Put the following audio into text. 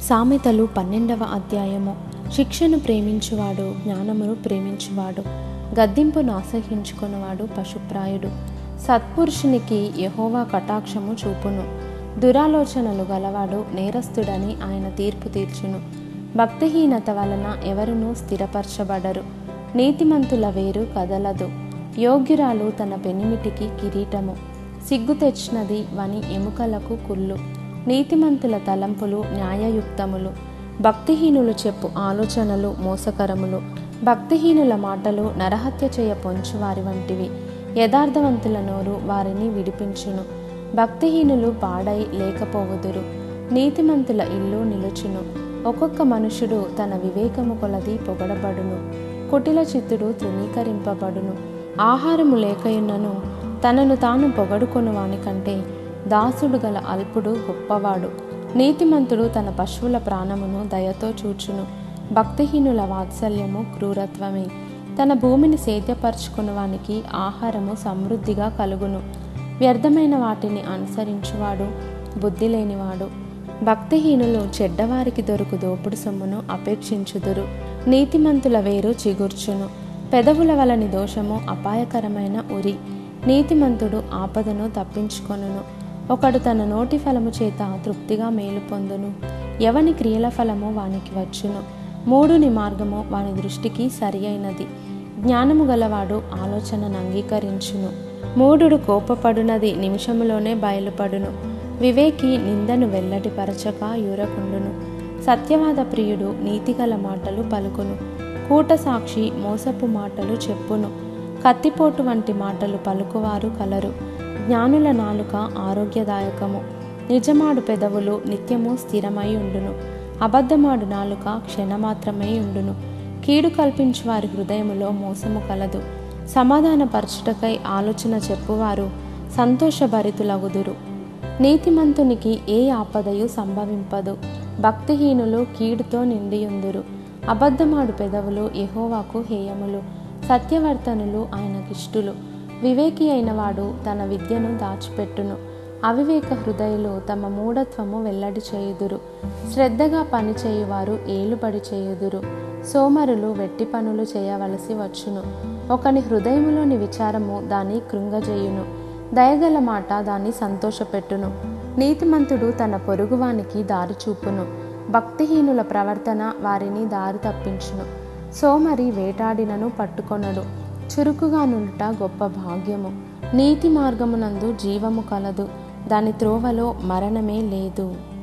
సామెతలు పన్నెండవ అధ్యాయము శిక్షను ప్రేమించువాడు జ్ఞానమును ప్రేమించువాడు గద్దింపును అసహించుకున్నవాడు పశుప్రాయుడు సత్పురుషునికి యహోవా కటాక్షము చూపును దురాలోచనలు గలవాడు నేరస్తుడని ఆయన తీర్పు తీర్చును భక్తిహీనత వలన ఎవరునూ స్థిరపరచబడరు నీతిమంతుల వేరు కదలదు యోగ్యురాలు తన పెనిమిటికి కిరీటము సిగ్గు తెచ్చినది వని ఎముకలకు కుళ్ళు నీతిమంతుల తలంపులు న్యాయయుక్తములు భక్తిహీనులు చెప్పు ఆలోచనలు మోసకరములు భక్తిహీనుల మాటలు నరహత్య చేయ పొంచువారి వంటివి యథార్థవంతుల నోరు వారిని విడిపించును భక్తిహీనులు పాడై లేకపోవుదురు నీతిమంతుల ఇల్లు నిలుచును ఒక్కొక్క మనుషుడు తన వివేకము కొలది పొగడబడును కుటిల చిత్తుడు తృణీకరింపబడును ఆహారము లేకయున్నను తనను తాను పొగడుకొను వానికంటే దాసుడు గల అల్పుడు గొప్పవాడు నీతిమంతుడు తన పశువుల ప్రాణమును దయతో చూచును భక్తిహీనుల వాత్సల్యము క్రూరత్వమే తన భూమిని సేద్యపరచుకున్న వానికి ఆహారము సమృద్ధిగా కలుగును వ్యర్థమైన వాటిని అనుసరించువాడు బుద్ధి లేనివాడు భక్తిహీనులు చెడ్డవారికి దొరుకు దోపుడు సొమ్మును అపేక్షించుదురు నీతిమంతుల వేరు చిగుర్చును పెదవుల వలని దోషము అపాయకరమైన ఉరి నీతిమంతుడు ఆపదను తప్పించుకొనును ఒకడు తన నోటి ఫలము చేత తృప్తిగా మేలు పొందును ఎవని క్రియల ఫలము వానికి వచ్చును మూడుని మార్గము వాని దృష్టికి సరి అయినది జ్ఞానము గలవాడు ఆలోచనను అంగీకరించును మూడుడు కోపపడునది నిమిషములోనే బయలుపడును వివేకి నిందను వెల్లడిపరచక యూరకుండును సత్యవాద ప్రియుడు నీతిగల మాటలు పలుకును కూట సాక్షి మోసపు మాటలు చెప్పును కత్తిపోటు వంటి మాటలు పలుకువారు కలరు జ్ఞానుల నాలుక ఆరోగ్యదాయకము నిజమాడు పెదవులు నిత్యము స్థిరమై ఉండును అబద్ధమాడు నాలుక క్షణమాత్రమై ఉండును కీడు కల్పించు వారి హృదయములో మోసము కలదు సమాధానపరచుటకై ఆలోచన చెప్పువారు సంతోషభరితులగుదురు నీతిమంతునికి ఏ ఆపదయు సంభవింపదు భక్తిహీనులు కీడుతో నిండియుందురు అబద్ధమాడు పెదవులు యహోవాకు హేయములు సత్యవర్తనులు ఆయనకిష్టులు వివేకి అయినవాడు తన విద్యను దాచిపెట్టును అవివేక హృదయులు తమ మూఢత్వము వెల్లడి చేయుదురు శ్రద్ధగా పని చేయువారు ఏలుబడి చేయుదురు సోమరులు వెట్టి పనులు చేయవలసి వచ్చును ఒకని హృదయములోని విచారము దాన్ని కృంగజేయును దయగల మాట దాన్ని సంతోషపెట్టును నీతిమంతుడు తన పొరుగువానికి దారి చూపును భక్తిహీనుల ప్రవర్తన వారిని దారి తప్పించును సోమరి వేటాడినను పట్టుకొనడు చురుకుగా నుండుట గొప్ప భాగ్యము నీతి మార్గమునందు జీవము కలదు దాని త్రోవలో మరణమే లేదు